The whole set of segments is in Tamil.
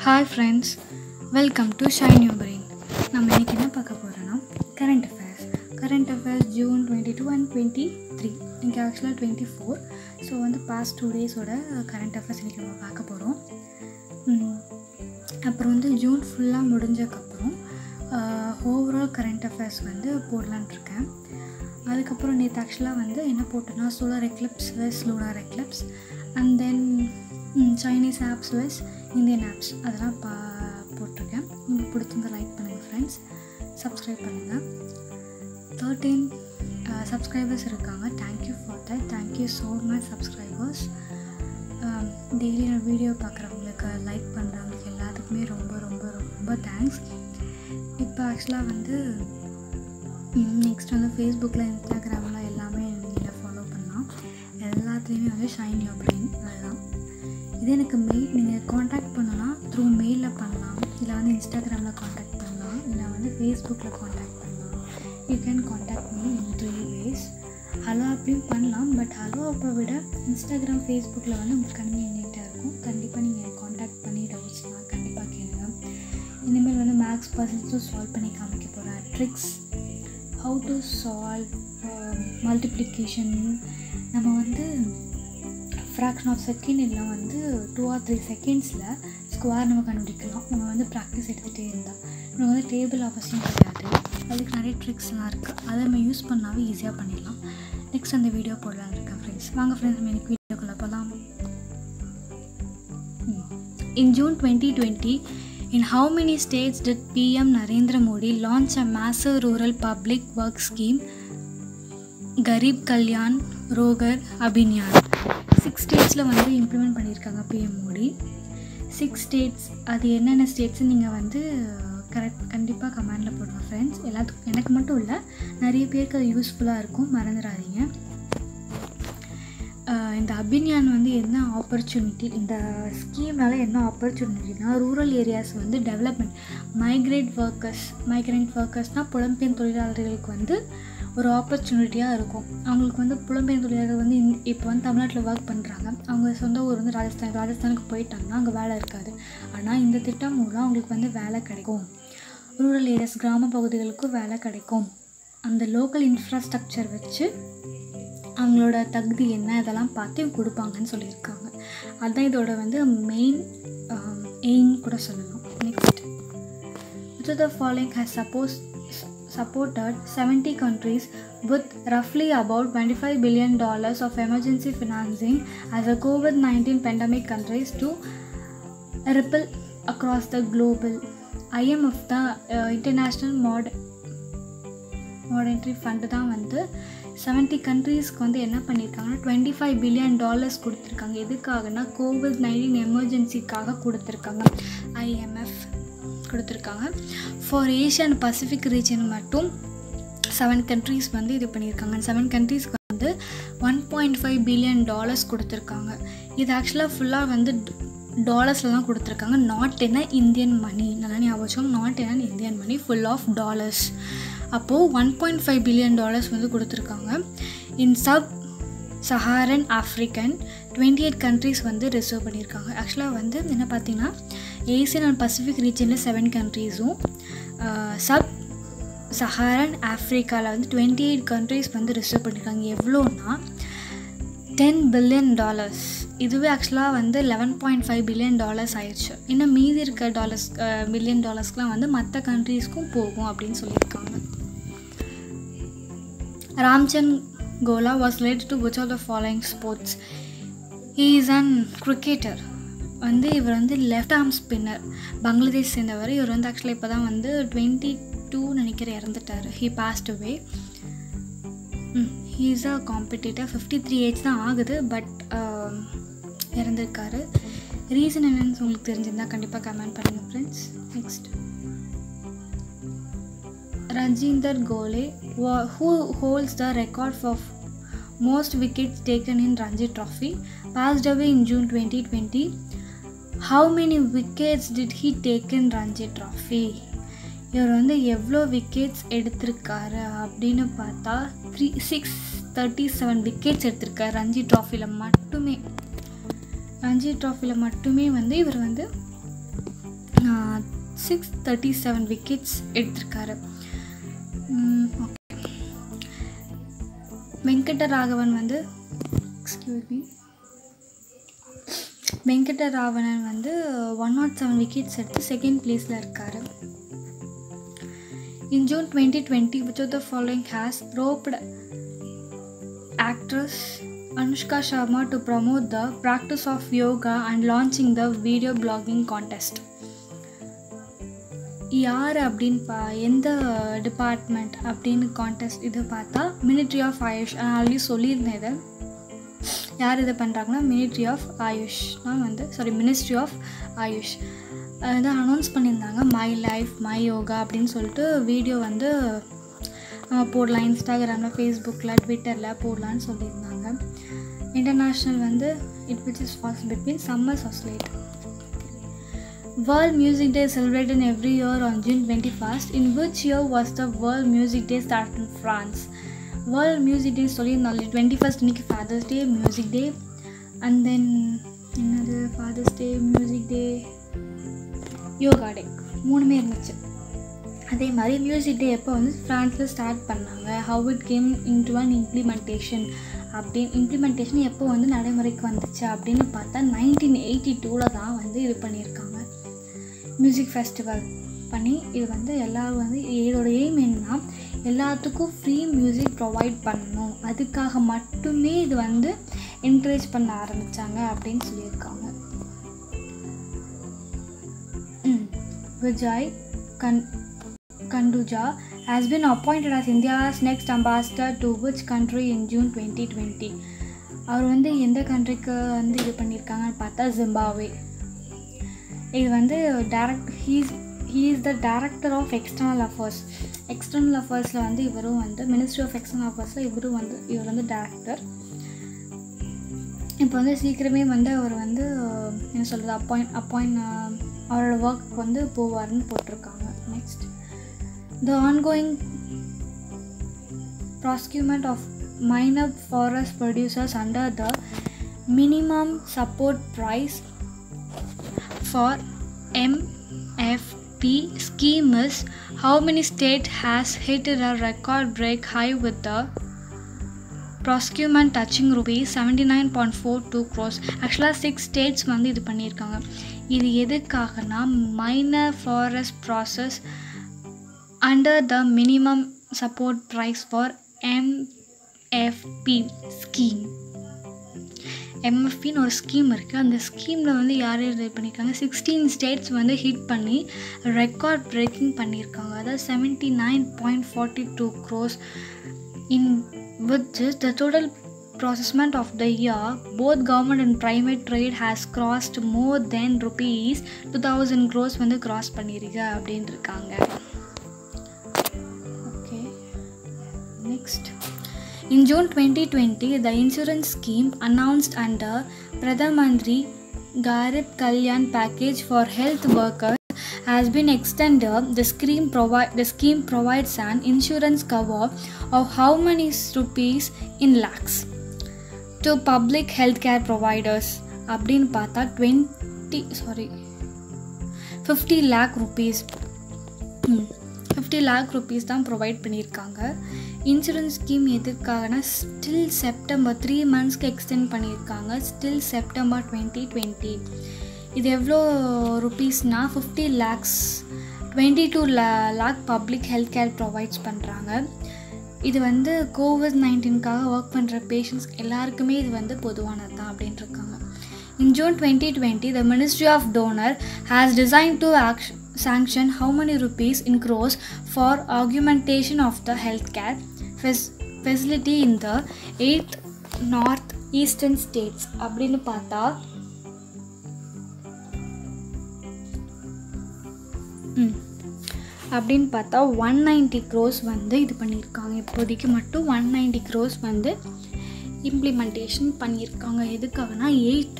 Hi friends welcome to shine you brain நம்ம இன்றைக்கி என்ன பார்க்க போகிறோன்னா current affairs current affairs June twenty two and twenty three இன்றைக்கி ஆக்சுவலாக டுவெண்ட்டி ஃபோர் ஸோ வந்து பாஸ்ட் டூ டேஸோட கரண்ட் அஃபேர்ஸ் இன்றைக்கி நம்ம பார்க்க போகிறோம் அப்புறம் வந்து ஜூன் ஃபுல்லாக முடிஞ்சக்கப்புறம் ஓவரால் கரண்ட் அஃபேர்ஸ் வந்து போடலான் இருக்கேன் அதுக்கப்புறம் நேற்று ஆக்சுவலாக வந்து என்ன போட்டேன்னா solar eclipse vs lunar eclipse and then Chinese apps vs Indian apps அதெல்லாம் பா போட்டிருக்கேன் உங்களுக்கு பிடிச்சிருந்தா லைக் பண்ணுங்கள் ஃப்ரெண்ட்ஸ் சப்ஸ்கிரைப் பண்ணுங்கள் தேர்ட்டீன் சப்ஸ்கிரைபர்ஸ் இருக்காங்க thank you for that thank you so much subscribers daily நான் வீடியோ பார்க்குறவங்களுக்கு லைக் பண்ணுறவங்களுக்கு எல்லாத்துக்குமே ரொம்ப ரொம்ப ரொம்ப தேங்க்ஸ் இப்போ ஆக்சுவலாக வந்து நெக்ஸ்ட் வந்து ஃபேஸ்புக்கில் இன்ஸ்டாகிராமில் எல்லாமே நீங்கள் ஃபாலோ பண்ணலாம் எல்லாத்துலேயுமே வந்து ஷைன் யோர் பிரெயின் அதுதான் இது எனக்கு மெயில் நீங்கள் காண்டாக்ட் பண்ணலாம் த்ரூ மெயிலில் பண்ணலாம் இல்லை வந்து இன்ஸ்டாகிராமில் காண்டாக்ட் பண்ணலாம் இல்லை வந்து ஃபேஸ்புக்கில் காண்டாக்ட் பண்ணலாம் you can contact me in three ways hello அப்படியும் பண்ணலாம் பட் ஹலோ அப்போ விட இன்ஸ்டாகிராம் ஃபேஸ்புக்கில் வந்து உங்களுக்கு கன்வீனியண்ட்டாக இருக்கும் கண்டிப்பாக நீங்கள் காண்டாக்ட் பண்ணி டவுட்ஸ்லாம் கண்டிப்பாக கேளுங்க இனிமேல் வந்து மேக்ஸ் பர்சன்ஸும் சால்வ் பண்ணி காமிக்க போகிறேன் tricks how to solve multiplication நம்ம வந்து ஃப்ராக்ஷன் ஆஃப் செகண்ட் இல்லை வந்து டூ ஆர் த்ரீ செகண்ட்ஸில் ஸ்கொயர் நம்ம கண்டுபிடிக்கலாம் நம்ம வந்து ப்ராக்டிஸ் எடுத்துகிட்டே இருந்தால் நம்ம வந்து டேபிள் அவசியம் கிடையாது அதுக்கு நிறைய ட்ரிக்ஸ்லாம் இருக்குது அதை நம்ம யூஸ் பண்ணாவே ஈஸியாக பண்ணிடலாம் நெக்ஸ்ட் அந்த வீடியோ போடலான்னு இருக்கேன் ஃப்ரெண்ட்ஸ் வாங்க ஃப்ரெண்ட்ஸ் நம்ம எனக்கு வீடியோக்குள்ளே போகலாம் In June 2020, in how many states did PM Narendra Modi launch a massive rural public work scheme, Garib Kalyan Rogar Abhinyan? Six ஸ்டேட்ஸில் வந்து இம்ப்ளிமெண்ட் பண்ணியிருக்காங்க பிஎம் மோடி சிக்ஸ் ஸ்டேட்ஸ் அது என்னென்ன ஸ்டேட்ஸ்னு நீங்கள் வந்து கரெக்ட் கண்டிப்பாக கமெண்டில் போடுங்க ஃப்ரெண்ட்ஸ் எல்லாத்துக்கும் எனக்கு மட்டும் இல்லை நிறைய பேருக்கு அது யூஸ்ஃபுல்லாக இருக்கும் மறந்துடாதீங்க இந்த அபின்யான் வந்து என்ன ஆப்பர்ச்சுனிட்டி இந்த ஸ்கீம்னால என்ன ஆப்பர்ச்சுனிட்டினா ரூரல் ஏரியாஸ் வந்து டெவலப்மெண்ட் மைக்ரேட் ஒர்க்கர்ஸ் மைக்ரேட் ஒர்க்கர்ஸ்னால் புலம்பெயர் தொழிலாளர்களுக்கு வந்து ஒரு ஆப்பர்ச்சுனிட்டியாக இருக்கும் அவங்களுக்கு வந்து புலம்பெயர் தொழிலாளர்கள் வந்து இப்போ வந்து தமிழ்நாட்டில் ஒர்க் பண்ணுறாங்க அவங்க சொந்த ஊர் வந்து ராஜஸ்தான் ராஜஸ்தானுக்கு போயிட்டாங்கன்னா அங்கே வேலை இருக்காது ஆனால் இந்த திட்டம் மூலம் அவங்களுக்கு வந்து வேலை கிடைக்கும் ரூரல் ஏரியாஸ் கிராம பகுதிகளுக்கும் வேலை கிடைக்கும் அந்த லோக்கல் இன்ஃப்ராஸ்ட்ரக்சர் வச்சு அவங்களோட தகுதி என்ன இதெல்லாம் பார்த்து கொடுப்பாங்கன்னு சொல்லியிருக்காங்க அதுதான் இதோட வந்து மெயின் எய்ம் கூட சொல்லலாம் next which the following has suppose supported 70 countries with roughly about 25 billion dollars of emergency financing as a COVID-19 pandemic countries to ripple across the global. IMF தான் இன்டர்நேஷ்னல் மாட் மாடன்ட்ரி ஃபண்டு தான் வந்து செவன்ட்டி கண்ட்ரீஸ்க்கு வந்து என்ன பண்ணியிருக்காங்கன்னா டுவெண்ட்டி ஃபைவ் பில்லியன் டாலர்ஸ் கொடுத்துருக்காங்க எதுக்காகனா கோவிட் நைன்டீன் எமர்ஜென்சிக்காக கொடுத்துருக்காங்க ஐஎம்எஃப் கொடுத்துருக்காங்க for Asia and Pacific region மட்டும் செவன் கண்ட்ரீஸ் வந்து இது பண்ணியிருக்காங்க செவன் கண்ட்ரீஸ்க்கு வந்து one point five billion dollars கொடுத்துருக்காங்க இது ஆக்சுவலாக ஃபுல்லாக வந்து டாலர்ஸில் தான் கொடுத்துருக்காங்க நாட் என்ன இந்தியன் மணி நல்லா ஞாபகம் நாட் என்ன Indian money full of dollars அப்போது one point five billion dollars வந்து கொடுத்துருக்காங்க in sub Saharan African twenty eight countries வந்து ரிசர்வ் பண்ணியிருக்காங்க ஆக்சுவலாக வந்து என்ன பார்த்தீங்கன்னா ஏசியன் அண்ட் பசிபிக் ரீஜனில் செவன் கண்ட்ரீஸும் சப் சஹாரன் ஆஃப்ரிக்காவில் வந்து டுவெண்ட்டி எயிட் கண்ட்ரீஸ் வந்து ரிசர்வ் பண்ணியிருக்காங்க எவ்வளோன்னா டென் பில்லியன் டாலர்ஸ் இதுவே ஆக்சுவலாக வந்து eleven point five billion dollars ஆயிடுச்சு இன்னும் மீதி இருக்க டாலர்ஸ் பில்லியன் டாலர்ஸ்க்கெலாம் வந்து மற்ற கண்ட்ரீஸ்க்கும் போகும் அப்படின்னு சொல்லியிருக்காங்க Ramchand Goala was related to which of the following sports he is an cricketer வந்து இவர் வந்து லெஃப்ட் ஆர்ம் ஸ்பின்னர் பங்களாதேஷ் சேர்ந்தவர் இவர் வந்து ஆக்சுவலாக இப்போ தான் வந்து டுவெண்ட்டி டூ நினைக்கிற இறந்துட்டார் he passed away he is a competitor fifty three age தான் ஆகுது பட் இறந்துருக்காரு ரீசன் என்னன்னு உங்களுக்கு தெரிஞ்சிருந்தால் கண்டிப்பாக கமெண்ட் பண்ணுங்கள் friends next Rajinder Goel who holds the record of most wickets taken in Ranji Trophy, passed away in June 2020. How many wickets did he take in Ranji Trophy? இவர் வந்து எவ்வளோ விக்கெட்ஸ் எடுத்திருக்காரு அப்படின்னு பார்த்தா three six thirty seven wickets எடுத்திருக்காரு ரஞ்சி ட்ராஃபியில் மட்டுமே ரஞ்சி ட்ராஃபியில் மட்டுமே வந்து இவர் வந்து சிக்ஸ் தேர்ட்டி செவன் விக்கெட்ஸ் எடுத்திருக்காரு ஓகே வெங்கடராகவன் வந்து எக்ஸ்கியூஸ் மீ வெங்கடராவணன் வந்து ஒன் நாட் செவன் விக்கெட்ஸ் எடுத்து செகண்ட் பிளேஸில் இருக்கார் in June twenty twenty which of the following has roped actress Anushka Sharma to promote the practice of yoga and launching the video blogging contest. யார் அப்படின்னு பா எந்த டிபார்ட்மெண்ட் அப்படின்னு கான்டெஸ்ட் இது பார்த்தா மினிட்ரி ஆஃப் ஆயுஷ் நான் ஆல்ரெடி சொல்லியிருந்தேன் இதை யார் இது பண்ணுறாங்கன்னா மினிட்ரி ஆஃப் ஆயுஷ் தான் வந்து சாரி மினிஸ்ட்ரி ஆஃப் ஆயுஷ் இதை அனௌன்ஸ் பண்ணியிருந்தாங்க மை லைஃப் மை யோகா அப்படின்னு சொல்லிட்டு வீடியோ வந்து நம்ம போடலாம் இன்ஸ்டாகிராமில் ஃபேஸ்புக்கில் ட்விட்டரில் போடலான்னு சொல்லியிருந்தாங்க இன்டர்நேஷ்னல் வந்து it which is fast between summer சொஸ்லேட் World Music Day is celebrated every year on June 21st. In which year was the World Music Day started in France? World Music Day சொல்லியிருந்தாங்க டுவெண்ட்டி ஃபஸ்ட் இன்னைக்கு father's day music day and then என்னது father's day music day yoga day மூணுமே இருந்துச்சு அதே மாதிரி மியூசிக் டே எப்போ வந்து ஃப்ரான்ஸில் ஸ்டார்ட் பண்ணாங்க how it came in to an implementation அப்படின்னு இம்ப்ளிமெண்டேஷன் எப்போ வந்து நடைமுறைக்கு வந்துச்சு அப்படின்னு பார்த்தா நைன்டீன் எயிட்டி டூவில் தான் வந்து இது பண்ணியிருக்காங்க மியூசிக் ஃபெஸ்டிவல் பண்ணி இது வந்து எல்லோரும் வந்து இதோட எய்ம் என்னன்னா எல்லாத்துக்கும் ஃப்ரீ மியூசிக் ப்ரொவைட் பண்ணணும் அதுக்காக மட்டுமே இது வந்து என்கரேஜ் பண்ண ஆரம்பித்தாங்க அப்படின்னு சொல்லியிருக்காங்க விஜய் கண் Kanduja has been appointed as India's next ambassador to which country in June 2020? அவர் வந்து எந்த கண்ட்ரிக்கு வந்து இது பண்ணியிருக்காங்கன்னு பார்த்தா ஜிம்பாவே இது வந்து direct he's he is the director of external affairs external அஃபேர்ஸில் வந்து இவரும் வந்து மினிஸ்ட்ரி ஆஃப் எக்ஸ்டர்னல் அஃபேர்ஸில் இவரும் வந்து இவர் வந்து டேரக்டர் இப்போ வந்து சீக்கிரமே வந்து அவர் வந்து என்ன சொல்கிறது அப்பாயிண்ட் அப்பாயிண்ட் அவரோட ஒர்க் வந்து போவார்னு போட்டிருக்காங்க next The ongoing procurement of minor forest producers under the minimum support price for MFP scheme is how many state has hit a record break high with the procurement touching rupees seventy nine point four two crores ஆக்சுவலாக சிக்ஸ் ஸ்டேட்ஸ் வந்து இது பண்ணியிருக்காங்க இது எதுக்காகனா minor forest process under the minimum support price for MFP scheme எம்எஃபின்னு ஒரு ஸ்கீம் இருக்குது அந்த ஸ்கீமில் வந்து யார் இது பண்ணியிருக்காங்க சிக்ஸ்டீன் ஸ்டேட்ஸ் வந்து ஹிட் பண்ணி ரெக்கார்ட் பிரேக்கிங் பண்ணியிருக்காங்க அதாவது seventy nine point forty two crores in which is the total processment of the year both government and private trade has crossed more than rupees 2000 crores வந்து cross பண்ணியிருக்கு அப்படின்னு இருக்காங்க Next. In June 2020, the insurance scheme announced under Pradhan Mantri Garib Kalyan package for health workers has been extended. The scheme, provi- the scheme provides an insurance cover of how many rupees in lakhs to public healthcare providers அப்படின்னு பார்த்தா twenty sorry fifty lakh rupees fifty lakh rupees தான் ப்ரொவைட் பண்ணியிருக்காங்க இன்சூரன்ஸ் ஸ்கீம் எதுக்காகனா ஸ்டில் செப்டம்பர் த்ரீ மந்த்ஸ்க்கு எக்ஸ்டெண்ட் பண்ணியிருக்காங்க ஸ்டில் செப்டம்பர் டுவெண்ட்டி டுவெண்ட்டி இது எவ்வளோ ருபீஸ்னால் ஃபிஃப்டி லேக்ஸ் டுவெண்ட்டி டூ லே lakh public health care provides பண்ணுறாங்க இது வந்து கோவிட் நைன்டீன்காக ஒர்க் பண்ணுற பேஷண்ட்ஸ் எல்லாருக்குமே இது வந்து பொதுவானது தான் அப்படின்ட்டு இருக்காங்க In June 2020, the Ministry of Donor has designed to act- sanction how many rupees in crores for augmentation of the healthcare fac- facility in the 8th north eastern states அப்படின்னு பார்த்தா ம் அப்படின்னு பார்த்தா ஒன் நைன்டி க்ரோஸ் வந்து இது பண்ணியிருக்காங்க இப்போதைக்கு மட்டும் ஒன் நைன்டி க்ரோஸ் வந்து இம்ப்ளிமெண்டேஷன் பண்ணியிருக்காங்க எதுக்காகனா எயிட்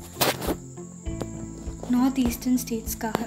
நார்த் ஈஸ்டர்ன் ஸ்டேட்ஸ்க்காக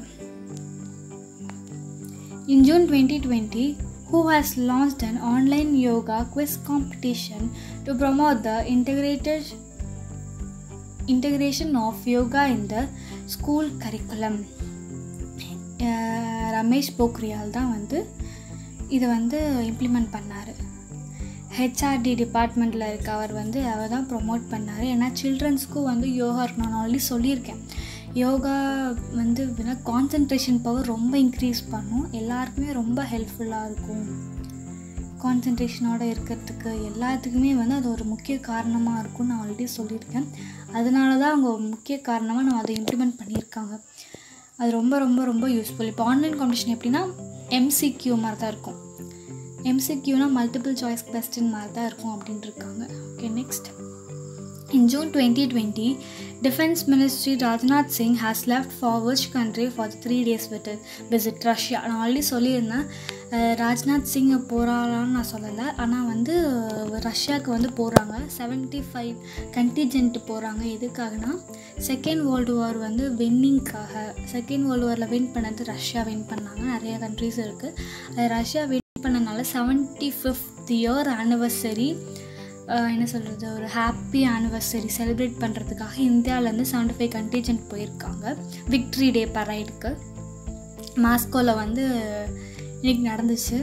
in June twenty twenty who has launched an online yoga quiz competition to promote the integrated integration of yoga in the school curriculum ah, Ramesh Pokhriyal தான் வந்து இதை வந்து இம்ப்ளிமெண்ட் பண்ணார் ஹெச்ஆர்டி டிபார்ட்மெண்ட்டில் இருக்க அவர் வந்து அவர் தான் ப்ரொமோட் பண்ணார் ஏன்னா சில்ட்ரன்ஸ்க்கும் வந்து யோகா இருக்கு நான் ஆல்ரெடி சொல்லியிருக்கேன் யோகா வந்து கான்சன்ட்ரேஷன் பவர் ரொம்ப இன்க்ரீஸ் பண்ணும் எல்லாருக்குமே ரொம்ப ஹெல்ப்ஃபுல்லாக இருக்கும் கான்சன்ட்ரேஷனோட இருக்கிறதுக்கு எல்லாத்துக்குமே வந்து அது ஒரு முக்கிய காரணமாக இருக்கும்னு நான் ஆல்ரெடி சொல்லியிருக்கேன் அதனால தான் அவங்க ஒரு முக்கிய காரணமாக நம்ம அதை இம்ப்ளிமெண்ட் பண்ணியிருக்காங்க அது ரொம்ப ரொம்ப ரொம்ப யூஸ்ஃபுல் இப்போ ஆன்லைன் காம்படிஷன் எப்படின்னா எம்சிக்யூ மாதிரி தான் இருக்கும் எம்சிக்யூனா மல்டிபிள் சாய்ஸ் கொஸ்டின் மாதிரி தான் இருக்கும் அப்படின்ட்டு இருக்காங்க okay next In June 2020, Defense Ministry Rajnath Singh has left for which country for the three days visit, visit Russia? நான் ஆல்ரெடி சொல்லியிருந்தேன் அஹ், ராஜ்நாத் சிங் போகிறாரான்னு நான் சொல்லலை ஆனால் வந்து அஹ், ரஷ்யாவுக்கு வந்து போகிறாங்க 75 ஃபைவ் கண்டிஜென்ட் போகிறாங்க எதுக்காகனா செகண்ட் வேர்ல்டு வார் வந்து வின்னிங்க்காக செகண்ட் வேர்ல்டு வாரில் வின் பண்ணது ரஷ்யா வின் பண்ணாங்க நிறைய கண்ட்ரிஸ் இருக்குது ரஷ்யா வின் பண்ணனால செவன்ட்டி ஃபிஃப்த் இயர் ஆனிவர்சரி என்ன சொல்கிறது ஒரு ஹாப்பி ஆனிவர்சரி செலிப்ரேட் பண்ணுறதுக்காக இந்தியாவிலேருந்து செவன்டி ஃபைவ் கண்டிஜென்ட் போயிருக்காங்க விக்ட்ரி டே பரைடுக்கு மாஸ்கோவில் வந்து இன்னைக்கு நடந்துச்சு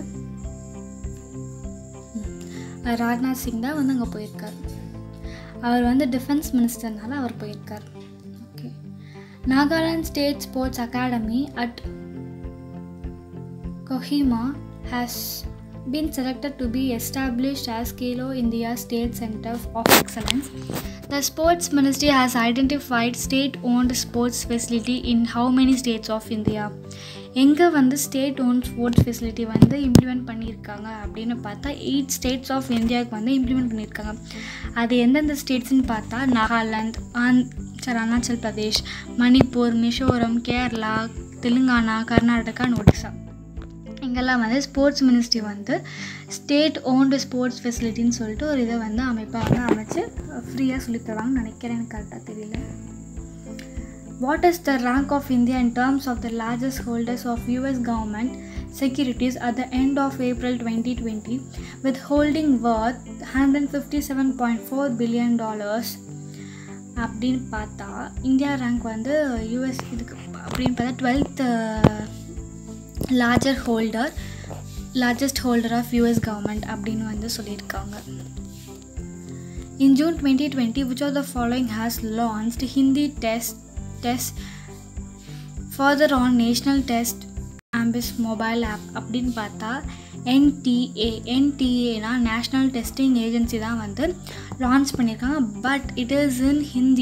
ம். ராஜ்நாத் சிங் தான் வந்து அங்கே போயிருக்கார் அவர் வந்து டிஃபென்ஸ் மினிஸ்டர்னால அவர் போயிருக்கார் okay Nagaland state sports academy at Kohima has been selected to be established as Kalo India State Center of Excellence. The Sports Ministry has identified state-owned sports facility in how many states of India? எங்கே வந்து ஸ்டேட் ஓன் ஸ்போர்ட்ஸ் ஃபெசிலிட்டி வந்து இம்ப்ளிமெண்ட் பண்ணியிருக்காங்க அப்படின்னு பார்த்தா எயிட் ஸ்டேட்ஸ் ஆஃப் இந்தியாவுக்கு வந்து இம்ப்ளிமெண்ட் பண்ணியிருக்காங்க அது எந்தெந்த ஸ்டேட்ஸ்னு பார்த்தா நாகாலாந்து ஆந் சரி அருணாச்சல் பிரதேஷ் மணிப்பூர் மிசோரம் கேரளா தெலுங்கானா கர்நாடகா and ஒடிசா இங்கெல்லாம் வந்து ஸ்போர்ட்ஸ் மினிஸ்ட்ரி வந்து ஸ்டேட் ஓன்டு ஸ்போர்ட்ஸ் ஃபெசிலிட்டின்னு சொல்லிட்டு ஒரு இதை வந்து அமைப்பாக வந்து அமைச்சு ஃப்ரீயாக சொல்லித்தராங்கன்னு நினைக்கிறேன் எனக்கு கரெக்டாக தெரியல what is the rank of India in terms of the largest holders of US government securities at the end of April twenty twenty with holding worth hundred fifty seven point four billion dollars அப்படின்னு பார்த்தா இந்தியா ரேங்க் வந்து யூஎஸ் இதுக்கு அப்படின்னு பார்த்தா twelfth larger holder largest holder of US government அப்படின்னு வந்து சொல்லியிருக்காங்க in June twenty twenty which of the following has launched Hindi test test further on national test ஆம்பிஸ் மொபைல் ஆப் அப்படின்னு பார்த்தா என்டிஏ என்டிஏனா நேஷ்னல் டெஸ்டிங் ஏஜென்சி தான் வந்து லான்ச் பண்ணியிருக்காங்க but it is in Hindi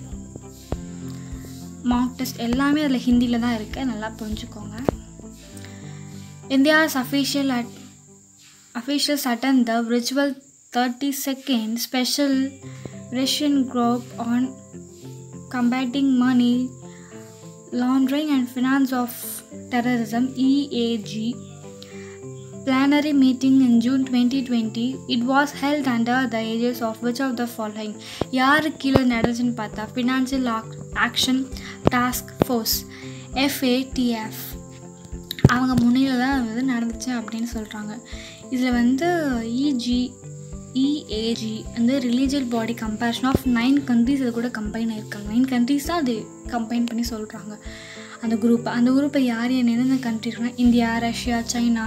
mark test எல்லாமே அதில் ஹிந்தியில் தான் இருக்குது நல்லா புரிஞ்சுக்கோங்க India's official at officials attend the virtual 32nd special Russian group on combating money laundering and finance of terrorism EAG plenary meeting in June 2020 it was held under the aegis of which of the following யாரு கீழே நடந்துச்சுன்னு பார்த்தா financial action task force FATF அவங்க முன்னிலையில் தான் வந்து நடந்துச்சு அப்படின்னு சொல்கிறாங்க இதில் வந்து இஜி இஏஜி வந்து regional body comparison of nine countries இது கூட கம்பைன் ஆயிருக்காங்க நைன் கண்ட்ரிஸ் தான் அது கம்பைன் பண்ணி சொல்கிறாங்க அந்த குரூப் அந்த குரூப்பை யார் யார் என்னென்ன கண்ட்ரி இருக்குன்னா India Russia China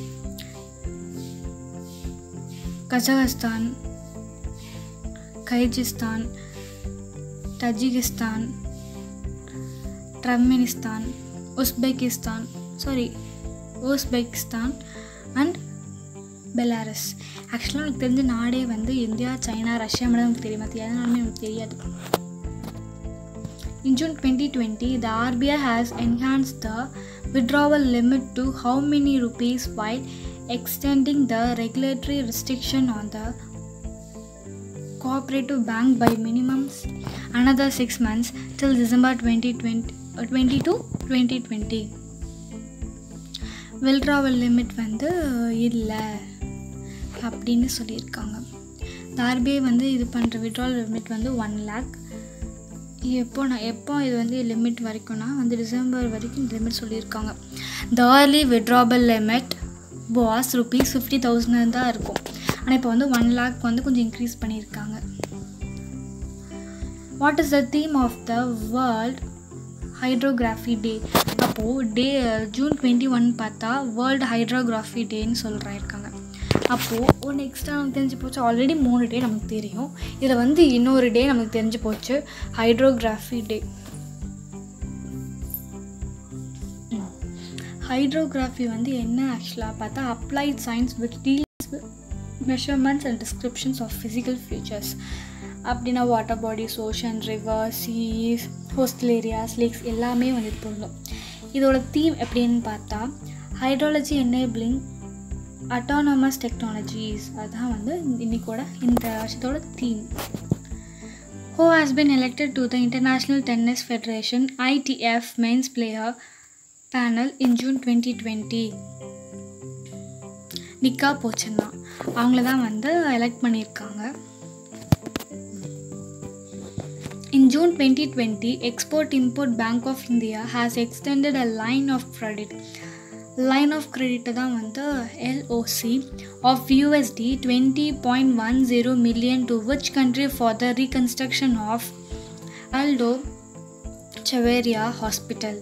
Kazakhstan Kyrgyzstan Tajikistan Turkmenistan Uzbekistan sorry Uzbekistan and Belarus ஆக்சுவலாக எனக்கு தெரிஞ்ச நாடே வந்து இந்தியா சைனா ரஷ்யா மட்டும் எனக்கு தெரியும் மற்ற எதனாலுமே எனக்கு தெரியாது In June 2020, the RBI has enhanced the withdrawal limit to how many rupees while extending the regulatory restriction on the cooperative bank by minimum another 6 months till December 2020, uh, 22 2020. Withdrawal limit வந்து இல்லை அப்படின்னு சொல்லியிருக்காங்க இந்த ஆர்பிஐ வந்து இது பண்ணுற விட்ராவல் லிமிட் வந்து ஒன் லேக் எப்போ நான் எப்போ இது வந்து லிமிட் வரைக்கும்னா வந்து டிசம்பர் வரைக்கும் லிமிட் சொல்லியிருக்காங்க the early withdrawal limit was rupees fifty thousand தான் இருக்கும் ஆனால் இப்போ வந்து ஒன் லேக் வந்து கொஞ்சம் இன்க்ரீஸ் பண்ணியிருக்காங்க what is the theme of the world hydrography day அப்போது டே ஜூன் டுவெண்ட்டி ஒன் பார்த்தா வேர்ல்டு ஹைட்ரோகிராஃபி டேன்னு சொல்கிறாயிருக்காங்க அப்போது ஒன்று எக்ஸ்ட்ரா நமக்கு தெரிஞ்சு போச்சு ஆல்ரெடி மூணு டே நமக்கு தெரியும் இதில் வந்து இன்னொரு டே நமக்கு தெரிஞ்சு போச்சு ஹைட்ரோகிராஃபி டே ஹைட்ரோகிராஃபி வந்து என்ன ஆக்சுவலாக பார்த்தா applied science with deals measurements and descriptions of physical features அப்படின்னா water bodies ocean river seas coastal areas lakes எல்லாமே வந்துட்டு பொருந்தும் இதோட தீம் எப்படின்னு பார்த்தா ஹைட்ராலஜி என்னேபிளிங் அட்டானமஸ் டெக்னாலஜிஸ் அதுதான் வந்து இன்னைக்கோட இந்த வருஷத்தோட theme who has been elected to the international tennis federation ITF men's player panel in June twenty twenty நிக்கா போச்சன்னா அவங்கள தான் வந்து எலெக்ட் பண்ணியிருக்காங்க In June 2020, Export Import Bank of India has extended a line of credit. Line of கிரெடிட்டை தான் வந்து LOC of USD twenty point one zero million to which country for the reconstruction of Alto Sebaria hospital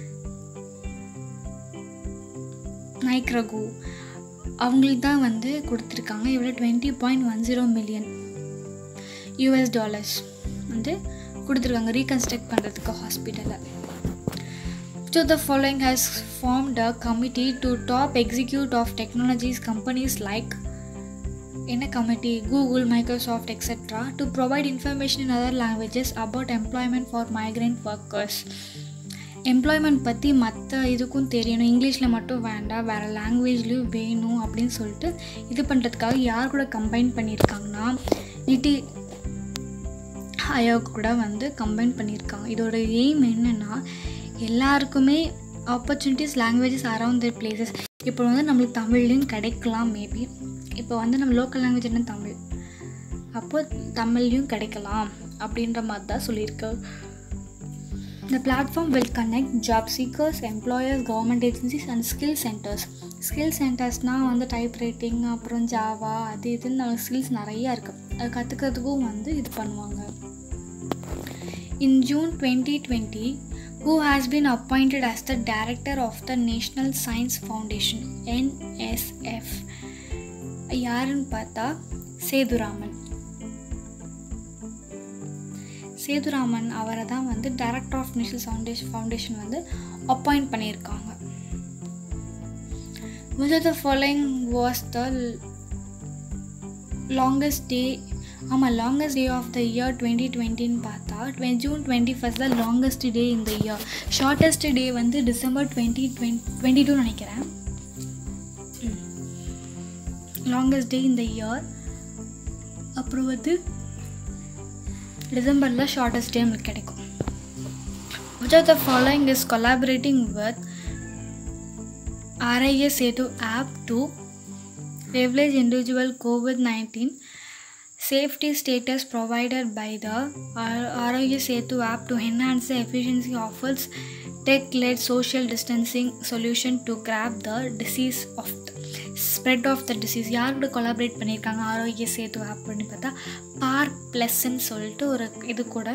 Nicaragua அவங்களுக்கு தான் வந்து கொடுத்துருக்காங்க இவ்வளோ twenty point one zero million US dollars வந்து கொடுத்துருக்காங்க ரீகன்ஸ்ட்ரக்ட் பண்ணுறதுக்கு ஹாஸ்பிட்டலை To the following has formed a committee to top execute of technologies companies like in a committee Google, Microsoft, etc. to provide information in other languages about employment for migrant workers. Employment பற்றி மற்ற இதுக்கும் தெரியணும் இங்கிலீஷில் மட்டும் வேண்டாம் வேறு லாங்குவேஜ்லேயும் வேணும் அப்படின்னு சொல்லிட்டு இது பண்ணுறதுக்காக யார் கூட கம்பைன் பண்ணியிருக்காங்கன்னா நிட்டி ஆயோக் கூட வந்து கம்பைன் பண்ணியிருக்காங்க இதோட எய்ம் என்னென்னா எல்லாருக்குமே opportunities languages around the places இப்போ வந்து நம்மளுக்கு தமிழ்லையும் கிடைக்கலாம் மேபி இப்போ வந்து நம்ம லோக்கல் லாங்குவேஜ் என்ன தமிழ் அப்போ தமிழ்லையும் கிடைக்கலாம் அப்படின்ற மாதிரி தான் சொல்லியிருக்கு The platform will connect job seekers, employers, government agencies and skill centers. Skill சென்டர்ஸ்னால் வந்து டைப் ரைட்டிங் அப்புறம் ஜாவா அது இதுன்னு நமக்கு ஸ்கில்ஸ் நிறையா இருக்குது அது கற்றுக்கிறதுக்கும் வந்து இது பண்ணுவாங்க in June twenty twenty who has been appointed as the director of the National Science Foundation NSF யாருன்னு பார்த்தா சேதுராமன் சேதுராமன் அவரை தான் வந்து director of national foundation foundation வந்து அப்பாயிண்ட் பண்ணியிருக்காங்க which of the following was the longest day ஆமாம் longest day of the year twenty டுவெண்ட்டின்னு பார்த்தா டுவெ ஜூன் டுவெண்ட்டி ஃபஸ்ட் தான் லாங்கஸ்ட் டே இந்த இயர் ஷார்ட்டஸ்ட் டே வந்து December twenty twenty twenty two நினைக்கிறேன் லாங்கஸ்ட் டே இந்த இயர் அப்புறம் வந்து டிசம்பரில் ஷார்ட்டஸ்ட் டே நம்மளுக்கு கிடைக்கும் which of the following is collaborating with RIS Setu app to privilege individual COVID-19 safety status provided by the RIS Setu app to enhance the efficiency of its tech-led social distancing solution to grab the disease of the spread of the disease யார் கூட கொலாபரேட் பண்ணியிருக்காங்க ஆரோக்கிய சேது ஆப் பண்ணி பார்த்தா பார் ப்ளஸ்ன்னு சொல்லிட்டு ஒரு இது கூட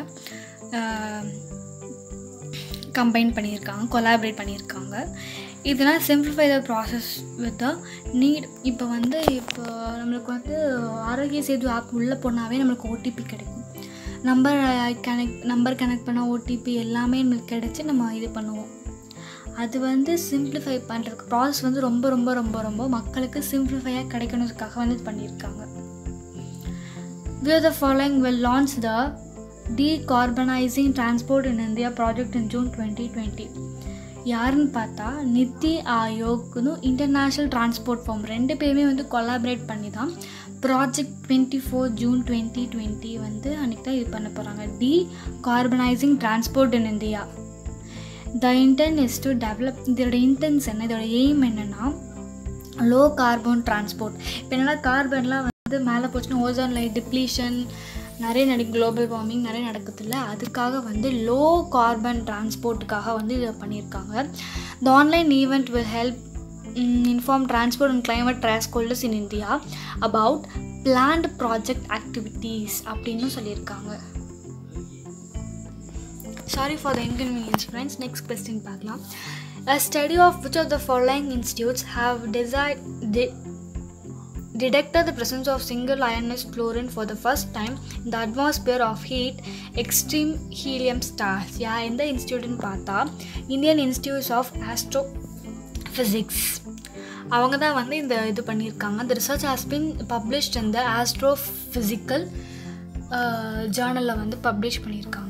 கம்பைன் பண்ணியிருக்காங்க கொலாபரேட் பண்ணியிருக்காங்க இதெல்லாம் simplify the process with the need இப்போ வந்து இப்போ நம்மளுக்கு வந்து ஆரோக்கிய சேது ஆப் உள்ளே போனாவே நம்மளுக்கு ஓடிபி கிடைக்கும் நம்பர் கனெக்ட் நம்பர் கனெக்ட் பண்ண ஓடிபி எல்லாமே நம்மளுக்கு கிடச்சி நம்ம இது பண்ணுவோம் அது வந்து சிம்பிளிஃபை பண்ணுறதுக்கு ப்ராசஸ் வந்து ரொம்ப ரொம்ப ரொம்ப ரொம்ப மக்களுக்கு சிம்பிளிஃபையாக கிடைக்கணுன்றதுக்காக வந்து இது பண்ணியிருக்காங்க view the following will launch the decarbonising transport in India project in June twenty twenty யாருன்னு பார்த்தா நித்தி ஆயோக்னு இன்டர்நேஷ்னல் டிரான்ஸ்போர்ட் ஃபார்ம் ரெண்டு பேருமே வந்து கொலாபரேட் பண்ணி தான் project twenty four June twenty twenty வந்து அன்றைக்கி தான் இது பண்ண போகிறாங்க decarbonising transport in India the intent is to develop இதோட இன்டென்ஸ் என்ன இதோட எய்ம் என்னென்னா லோ கார்பன் டிரான்ஸ்போர்ட் இப்போ என்னென்னா கார்பன்லாம் வந்து மேலே போச்சுன்னா ஓசோன் லைட் டிப்ளீஷன் நிறைய நடி குளோபல் வார்மிங் நிறைய நடக்குதுல்ல அதுக்காக வந்து லோ கார்பன் டிரான்ஸ்போர்ட்டுக்காக வந்து இதை பண்ணியிருக்காங்க the online event will help inform transport and climate stakeholders in India about planned project activities அப்படின்னு சொல்லியிருக்காங்க sorry for the inconvenience friends next question பார்க்கலாம் A study of which of the following institutes have desired, de- detected the presence of single ionized fluorine for the first time in the atmosphere of heat extreme helium stars யா எந்த இன்ஸ்டியூட்னு பார்த்தா Indian institutes of astrophysics அவங்க தான் வந்து இந்த இது பண்ணியிருக்காங்க இந்த ரிசர்ச் ஹாஸ் பின் பப்ளிஷ்ட் இந்த ஆஸ்ட்ரோ ஃபிசிக்கல் ஜேர்னலில் வந்து பப்ளிஷ் பண்ணியிருக்காங்க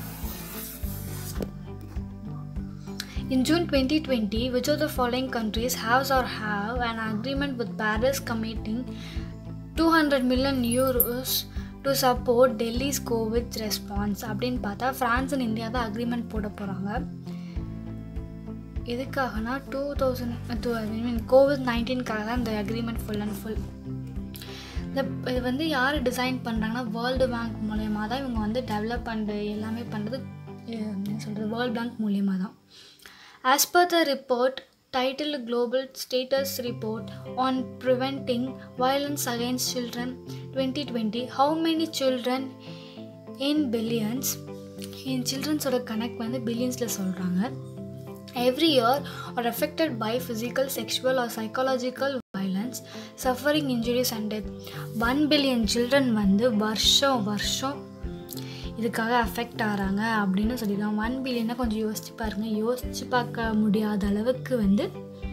In June 2020, which of the following countries has or have an agreement with Paris committing 200 million euros to support Delhi's COVID response அப்படின்னு பார்த்தா ஃப்ரான்ஸ் அண்ட் இந்தியா தான் அக்ரிமெண்ட் போட போகிறாங்க எதுக்காகனா two thousand two I mean COVID நைன்டீன்காக தான் இந்த அக்ரிமெண்ட் ஃபுல் அண்ட் ஃபுல் இந்த இது வந்து யார் டிசைன் பண்ணுறாங்கன்னா வேர்ல்டு பேங்க் மூலயமா தான் இவங்க வந்து டெவலப் அண்டு எல்லாமே பண்ணுறது என்ன சொல்கிறது வேர்ல்டு பேங்க் மூலயமா தான் As per the report titled Global Status Report on Preventing Violence Against Children 2020, how many children in billions in childrenஸோட கணக்கு வந்து பில்லியன்ஸில் சொல்கிறாங்க every year are affected by physical sexual or psychological violence suffering injuries and death one billion children வந்து வருஷம் வருஷம் இதுக்காக அஃபெக்ட் ஆகிறாங்க அப்படின்னு சொல்லியிருக்காங்க ஒன் பில்லியனை கொஞ்சம் யோசிச்சு பாருங்கள் யோசிச்சு பார்க்க முடியாத அளவுக்கு வந்து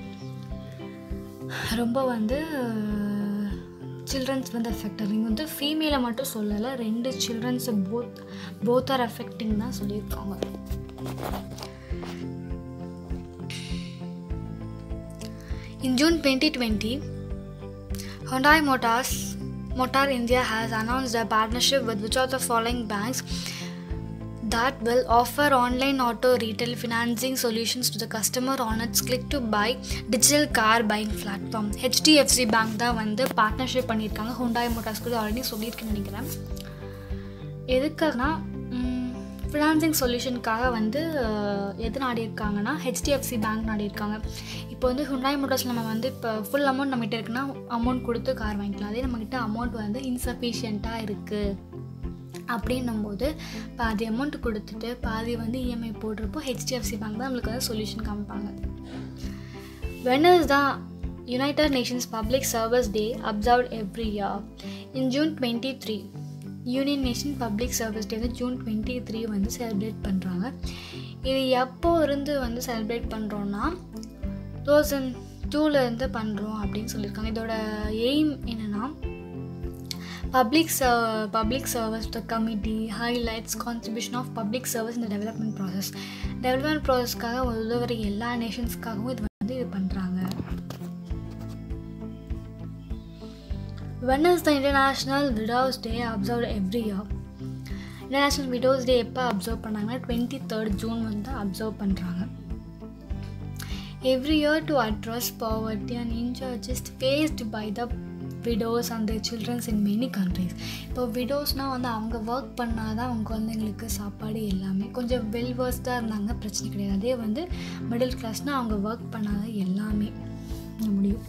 ரொம்ப வந்து சில்ட்ரன்ஸ் வந்து அஃபெக்ட் ஆகுது வந்து ஃபீமேலை மட்டும் சொல்லலை ரெண்டு சில்ட்ரன்ஸை போத் போத் ஆர் அஃபெக்டிங் தான் சொல்லியிருக்காங்க In June 2020, Hyundai Motors Motor India has announced a partnership with which of the following banks that will offer online auto retail financing solutions to the customer on its click to buy digital car buying platform HDFC bank தான் வந்து பார்ட்னர்ஷிப் பண்ணியிருக்காங்க ஹுண்டாய் மோட்டார்ஸ்க்கு ஆல்ரெடி சொல்லியிருக்கேன்னு நினைக்கிறேன் எதுக்காகனா ஃபினான்சிங் சொல்யூஷனுக்காக வந்து எது நாடி இருக்காங்கன்னா ஹெச்டிஎஃப்சி பேங்க் நாடி இருக்காங்க இப்போ வந்து ஹுண்டாய் மோட்டார்ஸ் நம்ம வந்து இப்போ ஃபுல் அமௌண்ட் நம்மகிட்ட இருக்குன்னா அமௌண்ட் கொடுத்து கார் வாங்கிக்கலாம் அதே நம்மக்கிட்ட அமௌண்ட் வந்து இன்சஃபிஷியண்ட்டாக இருக்குது அப்படின்னும் போது பாதி அமௌண்ட் கொடுத்துட்டு பாதி வந்து இஎம்ஐ போடுறப்போ ஹெச்டிஎஃப்சி பேங்க் தான் நம்மளுக்கு வந்து சொல்யூஷன் காமிப்பாங்க வெனஸ் தான் United Nations public service day observed every year in June twenty three union nation public service day வந்து ஜூன் டுவெண்ட்டி த்ரீ வந்து செலிப்ரேட் பண்ணுறாங்க இது எப்போ இருந்து வந்து செலிப்ரேட் பண்ணுறோன்னா தௌசண்ட் டூலேருந்து பண்ணுறோம் அப்படின்னு சொல்லியிருக்காங்க இதோட எய்ம் என்னென்னா பப்ளிக் சர் public service the committee highlights contribution of public service இந்த டெவலப்மெண்ட் ப்ராசஸ் டெவலப்மெண்ட் ப்ராசஸ்க்காக உதவுற எல்லா நேஷன்ஸ்க்காகவும் இது வந்து இது பண்ணுறாங்க When is the International Widows Day observed every year? International widows day எப்போ அப்சர்வ் பண்ணாங்கன்னா டுவெண்ட்டி தேர்ட் ஜூன் வந்து அப்சர்வ் பண்ணுறாங்க every year to address poverty and injustice faced by the widows and childrens in many countries இப்போ விடோஸ்னால் வந்து அவங்க ஒர்க் பண்ணால் தான் அவங்க குழந்தைங்களுக்கு சாப்பாடு எல்லாமே கொஞ்சம் வெல் வேர்ஸ்டாக இருந்தாங்க பிரச்சனை கிடையாது அதே வந்து மிடில் கிளாஸ்னால் அவங்க ஒர்க் பண்ணாதான் எல்லாமே முடியும்